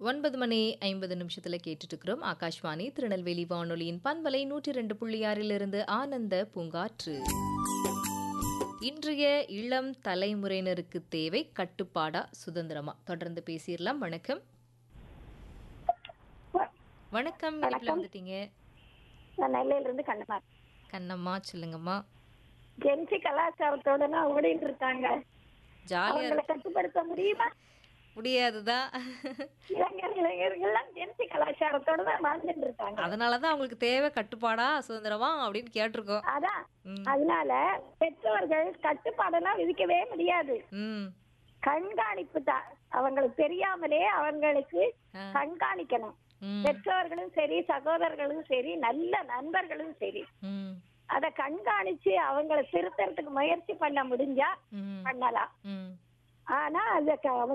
ஒன்பது மணி ஐம்பது நிமிஷத்துல கேட்டுட்டு இருக்கிறோம் ஆகாஷ்வாணி திருநெல்வேலி வானொலியின் பண்பலை நூற்றி ரெண்டு புள்ளி ஆறிலிருந்து ஆனந்த பூங்காற்று இன்றைய இளம் தலைமுறையினருக்கு தேவை கட்டுப்பாடா சுதந்திரமா தொடர்ந்து பேசிடலாம் வணக்கம் வணக்கம் இனிப்புல வந்துட்டீங்க நான் நெல்லையில இருந்து கண்ணமா கண்ணம்மா சொல்லுங்கம்மா ஜென்சி கலாச்சாரத்தோட தான் ஓடிட்டு இருக்காங்க ஜாலியா அவங்களை கட்டுப்படுத்த முடியுமா முடியாதுதான் இளைஞர் இளைஞர்கள்லாம் ஜென்சி கலாச்சாரத்தோட தான் வாழ்ந்துட்டு இருக்காங்க அதனாலதான் அவங்களுக்கு தேவை கட்டுப்பாடா சுதந்திரமா அப்படின்னு கேட்டிருக்கோம் அதான் ம். அதனால பெற்றோர்கள் கட்டுப்பாடெல்லாம் விதிக்கவே முடியாது ம் கண்காணிப்பு தான் அவங்களுக்கு தெரியாமலே அவங்களுக்கு ஆ. கண்காணிக்கணும் ம் பெற்றோர்களும் சரி சகோதரர்களும் சரி நல்ல நண்பர்களும் சரி ம் அத கண்காணிச்சு அவங்களை திருத்தறதுக்கு முயற்சி பண்ண முடிஞ்சா ம் பண்ணலாம் ம் ஆனா அதுக்கு அவங்க